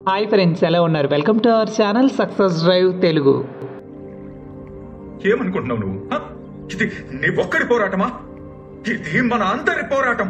Hi friends ఎలా ఉన్నారు welcome to our channel success drive Telugu ఏమనుకుంటున్నావు నువ్వు హ? ఇది నీ ఒక్కడి పోరాటమా ఇది మన అందరి పోరాటం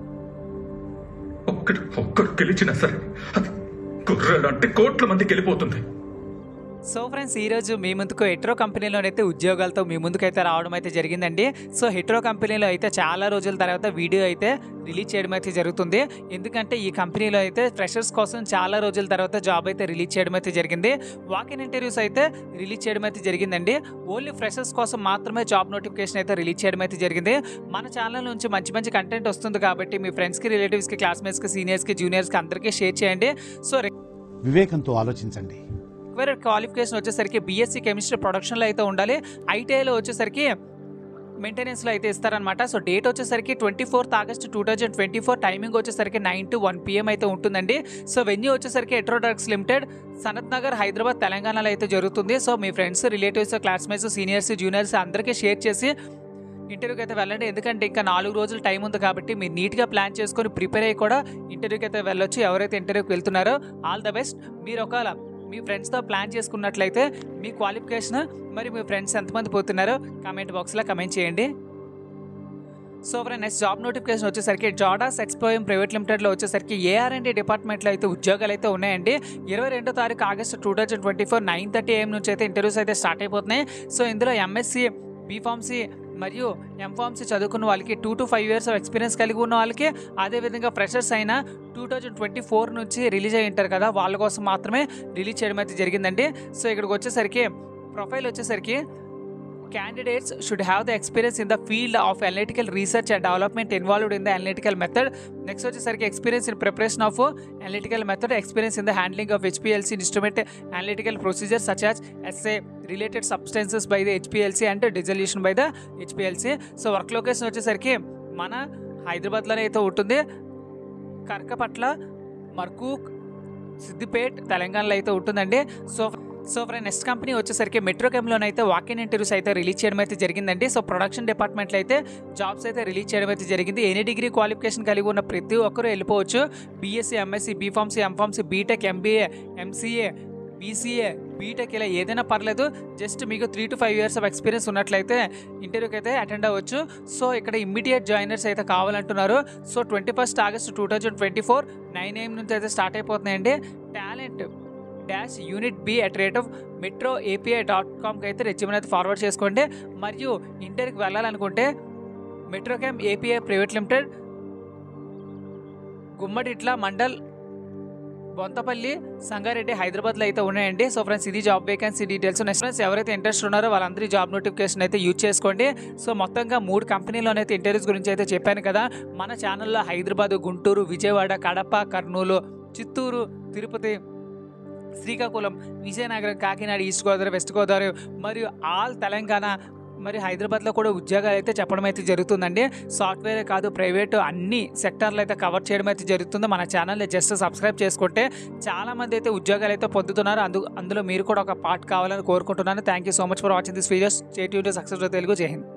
ఒక్కడు ఒక్కడు గెలిచినా సరే అది గుర్రెలు అంటే కోట్ల మంది గెలిపోతుంది సో ఫ్రెండ్స్ ఈరోజు మీ ముందుకు హెట్రో కంపెనీలోనైతే ఉద్యోగాలతో మీ ముందుకైతే రావడం అయితే జరిగిందండి సో హెట్రో కంపెనీలో అయితే చాలా రోజుల తర్వాత వీడియో అయితే రిలీజ్ చేయడం అయితే జరుగుతుంది ఎందుకంటే ఈ కంపెనీలో అయితే ఫ్రెషర్స్ కోసం చాలా రోజుల తర్వాత జాబ్ అయితే రిలీజ్ చేయడం అయితే జరిగింది వాకిన్ ఇంటర్వ్యూస్ అయితే రిలీజ్ చేయడం అయితే జరిగిందండి ఓన్లీ ఫ్రెషర్స్ కోసం మాత్రమే జాబ్ నోటిఫికేషన్ అయితే రిలీజ్ చేయడం అయితే జరిగింది మన ఛానల్ నుంచి మంచి మంచి కంటెంట్ వస్తుంది కాబట్టి మీ ఫ్రెండ్స్కి రిలేటివ్స్కి క్లాస్మేట్స్కి సీనియర్స్కి జూనియర్స్కి అందరికీ షేర్ చేయండి సో వివేకంతో ఆలోచించండి రిక్వైర్డ్ క్వాలిఫికేషన్ వచ్చేసరికి బీఎస్సీ కెమిస్ట్రీ ప్రొడక్షన్లో అయితే ఉండాలి ఐటీఐలో వచ్చేసరికి మెయింటెనెన్స్లో అయితే ఇస్తారనమాట సో డేట్ వచ్చేసరికి twenty fourth August two thousand twenty four timing వచ్చేసరికి నైన్ టు వన్ పిఎం అయితే ఉంటుందండి సో వెన్యూ వచ్చేసరికి ఎట్రోడక్స్ లిమిటెడ్ సనత్ నగర్ హైదరాబాద్ తెలంగాణలో అయితే జరుగుతుంది సో మీ friends relatives classmates seniors juniors అందరికీ షేర్ చేసి ఇంటర్వ్యూకి అయితే వెళ్ళండి ఎందుకంటే ఇంకా నాలుగు రోజులు టైం ఉంది కాబట్టి మీరు నీట్గా ప్లాన్ చేసుకొని ప్రిపేర్ అయ్యి కూడా ఇంటర్వ్యూకి అయితే వెళ్ళొచ్చు ఎవరైతే ఇంటర్వ్యూకి వెళ్తున్నారో ఆల్ ద బెస్ట్ మీరు ఒకవేళ మీ ఫ్రెండ్స్తో ప్లాన్ చేసుకున్నట్లయితే మీ క్వాలిఫికేషన్ మరి మీ ఫ్రెండ్స్ ఎంతమంది పోతున్నారో కామెంట్ బాక్స్లో కమెంట్ చేయండి so friend next job notification వచ్చేసరికి జాడాస్ ఎక్స్పోఎం ప్రైవేట్ లిమిటెడ్లో వచ్చేసరికి ఏఆర్ఎండి డిపార్ట్మెంట్లో అయితే ఉద్యోగాలు అయితే ఉన్నాయండి ఇరవై రెండో తారీఖు August two thousand twenty four nine thirty AM నుంచి అయితే ఇంటర్వ్యూస్ అయితే స్టార్ట్ అయిపోతున్నాయి సో ఇందులో ఎంఎస్సి బీఫార్మసీ మరియు ఎంఫార్మసీ చదువుకున్న వాళ్ళకి two to five years of experience కలిగి ఉన్న వాళ్ళకి అదేవిధంగా ఫ్రెషర్స్ అయిన టూ థౌజండ్ ట్వంటీ ఫోర్ నుంచి రిలీజ్ అయ్యి ఉంటారు కదా వాళ్ళ కోసం మాత్రమే రిలీజ్ చేయడం అయితే జరిగిందండి సో ఇక్కడికి వచ్చేసరికి ప్రొఫైల్ వచ్చేసరికి candidates should have the experience in the field of analytical research and development involved in the analytical method next వచ్చేసరికి experience in preparation of analytical method experience in the handling of HPLC instrument analytical procedures such as SA related substances by the HPLC and dissolution by the HPLC so work location వచ్చేసరికి మన హైదరాబాద్లోనే అయితే ఉంటుంది కరకపట్ల మర్కూక్ సిద్దిపేట్ తెలంగాణలో అయితే ఉంటుందండి so so friend next company వచ్చేసరికి metro అయితే వాకిన్ ఇంటర్వ్యూస్ అయితే రిలీజ్ చేయడం అయితే జరిగిందండి సో ప్రొడక్షన్ డిపార్ట్మెంట్లో అయితే జాబ్స్ అయితే రిలీజ్ చేయడం అయితే జరిగింది ఎనీ డిగ్రీ క్వాలిఫికేషన్ కలిగి ఉన్న ప్రతి ఒక్కరూ వెళ్ళిపోవచ్చు BSc MSc B Pharmacy M Pharmacy B Tech MBA MCA BCA B Tech ఇలా ఏదైనా పర్లేదు జస్ట్ మీకు three to five years of experience ఉన్నట్లయితే ఇంటర్వ్యూకి అయితే అటెండ్ అవ్వచ్చు సో ఇక్కడ ఇమ్మీడియట్ జాయినర్స్ అయితే కావాలంటున్నారు so twenty first August two thousand twenty four nine AM నుంచి అయితే స్టార్ట్ అయిపోతున్నాయండి talent dash unit B at rate of metro API dot కామ్కి అయితే రెజ్యూమ్ అయితే ఫార్వర్డ్ చేసుకోండి మరియు ఇంటర్కి వెళ్ళాలనుకుంటే metro chem API private limited Gummadidala mandal Bontapalli Sangareddy హైదరాబాద్లో అయితే ఉన్నాయండి సో ఫ్రెండ్స్ ఇది job vacancy details next friends ఎవరైతే ఇంట్రెస్ట్ ఉన్నారో వాళ్ళందరి జాబ్ నోటిఫికేషన్ అయితే యూజ్ చేసుకోండి సో మొత్తంగా మూడు కంపెనీలోనైతే ఇంటర్వ్యూస్ గురించి అయితే చెప్పాను కదా మన ఛానల్లో హైదరాబాద్ గుంటూరు విజయవాడ కడప కర్నూలు చిత్తూరు తిరుపతి శ్రీకాకుళం విజయనగరం కాకినాడ ఈస్ట్ గోదావరి వెస్ట్ గోదావరి మరియు ఆల్ తెలంగాణ మరి హైదరాబాద్లో కూడా ఉద్యోగాలు అయితే చెప్పడం అయితే జరుగుతుందండి సాఫ్ట్వేర్ కాదు ప్రైవేటు అన్ని సెక్టార్లు అయితే కవర్ చేయడం అయితే జరుగుతుంది మన ఛానల్ని జస్ట్ సబ్స్క్రైబ్ చేసుకుంటే చాలామంది అయితే ఉద్యోగాలు అయితే పొందుతున్నారు అందు అందులో మీరు కూడా ఒక పార్ట్ కావాలని కోరుకుంటున్నాను thank you so much for watching this videos state unit success Telugu జై హింద్